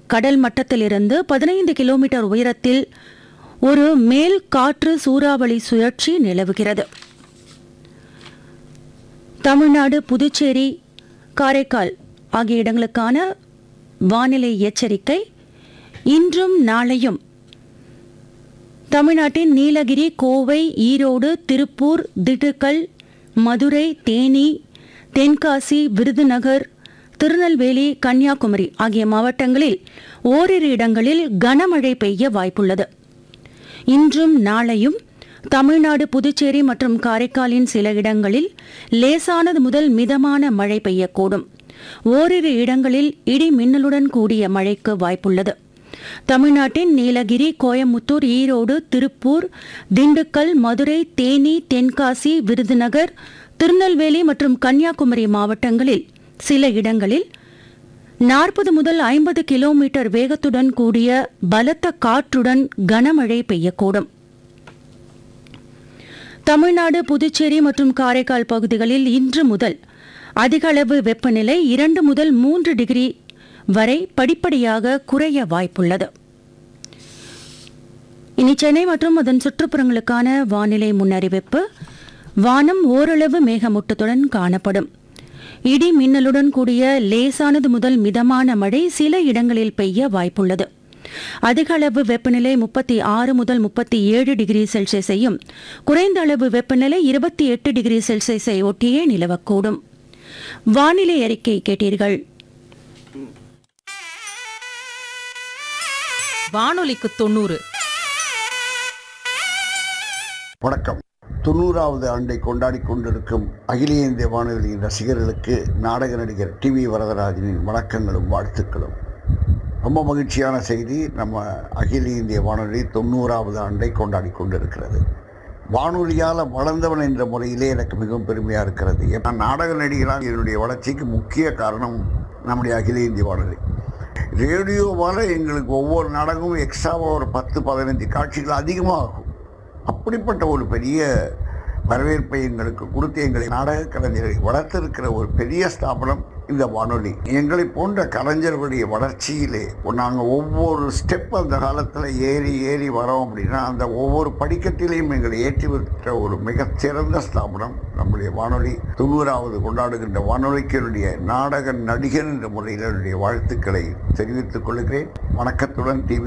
கடல் மட்டத்திலிருந்து பதினைந்து கிலோமீட்டர் உயரத்தில் ஒரு மேல் காற்று சூறாவளி சுழற்சி நிலவுகிறது தமிழ்நாடு புதுச்சேரி காரைக்கால் ஆகிய இடங்களுக்கான வானிலை எச்சரிக்கை இன்றும் நாளையும் தமிழ்நாட்டின் நீலகிரி கோவை ஈரோடு திருப்பூர் திண்டுக்கல் மதுரை தேனி தென்காசி விருதுநகர் திருநெல்வேலி கன்னியாகுமரி ஆகிய மாவட்டங்களில் ஓரிரு இடங்களில் கனமழை பெய்ய வாய்ப்புள்ளது இன்றும் நாளையும் தமிழ்நாடு புதுச்சேரி மற்றும் காரைக்காலின் சில இடங்களில் லேசானது முதல் மிதமான மழை பெய்யக்கூடும் ஓரிரு இடங்களில் இடி மின்னலுடன் கூடிய மழைக்கு வாய்ப்புள்ளது தமிழ்நாட்டின் நீலகிரி கோயமுத்தூர் ஈரோடு திருப்பூர் திண்டுக்கல் மதுரை தேனி தென்காசி விருதுநகர் திருநெல்வேலி மற்றும் கன்னியாகுமரி மாவட்டங்களில் சில இடங்களில் நாற்பது முதல் ஐம்பது கிலோமீட்டர் வேகத்துடன் கூடிய பலத்த காற்றுடன் கனமழை பெய்யக்கூடும் தமிழ்நாடு புதுச்சேரி மற்றும் காரைக்கால் பகுதிகளில் இன்று முதல் அதிக அளவு வெப்பநிலை இரண்டு முதல் மூன்று டிகிரி வரை படிப்படியாக குறைய வாய்ப்புள்ளது இனி சென்னை மற்றும் அதன் சுற்றுப்புறங்களுக்கான வானிலை முன்னறிவிப்பு வானம் ஓரளவு மேகமூட்டத்துடன் காணப்படும் இடி மின்னலுடன் கூடிய லேசானது முதல் மிதமான மழை சில இடங்களில் பெய்ய வாய்ப்புள்ளது அதிக அளவு வெப்பநிலை முப்பத்தி ஆறு முதல் முப்பத்தி ஏழு டிகிரி செல்சியஸையும் குறைந்த அளவு வெப்பநிலை இருபத்தி எட்டு டிகிரி செல்சியஸை ஒட்டியே நிலவக்கூடும் வானிலை அறிக்கை கேட்டீர்கள் வானொலிக்கு தொண்ணூறு வணக்கம் தொண்ணூறாவது ஆண்டை கொண்டாடி கொண்டிருக்கும் அகில இந்திய வானொலியின் ரசிகர்களுக்கு நாடக நடிகர் டி வி வரதராஜனின் வணக்கங்களும் வாழ்த்துக்களும் ரொம்ப மகிழ்ச்சியான செய்தி நம்ம அகில இந்திய வானொலி தொண்ணூறாவது ஆண்டை கொண்டாடி கொண்டிருக்கிறது வானொலியால் வளர்ந்தவன் என்ற முறையிலே எனக்கு மிகவும் பெருமையாக இருக்கிறது நான் நாடக நடிகராக என்னுடைய வளர்ச்சிக்கு முக்கிய காரணம் நம்முடைய அகில இந்திய வானொலி ரேடியோவால் எங்களுக்கு ஒவ்வொரு நாடகமும் எக்ஸ்ட்ராவாக ஒரு பத்து பதினஞ்சு காட்சிகள் அதிகமாகும் அப்படிப்பட்ட ஒரு பெரிய வரவேற்பை எங்களுக்கு கொடுத்து எங்களை நாடக கலைஞர்களை வளர்த்திருக்கிற ஒரு பெரிய ஸ்தாபனம் இந்த வானொலி எங்களை போன்ற கலைஞர்களுடைய வளர்ச்சியிலே நாங்கள் ஒவ்வொரு ஸ்டெப் அந்த காலத்தில் ஏறி ஏறி வரோம் அப்படின்னா அந்த ஒவ்வொரு படிக்கட்டிலையும் எங்களை ஏற்றி விட்ட ஒரு மிகச்சிறந்த ஸ்தாபனம் நம்முடைய வானொலி தொண்ணூறாவது கொண்டாடுகின்ற வானொலிக்கு என்னுடைய நாடக நடிகர் என்ற முறையில் என்னுடைய வாழ்த்துக்களை தெரிவித்துக் கொள்கிறேன் வணக்கத்துடன் டிவி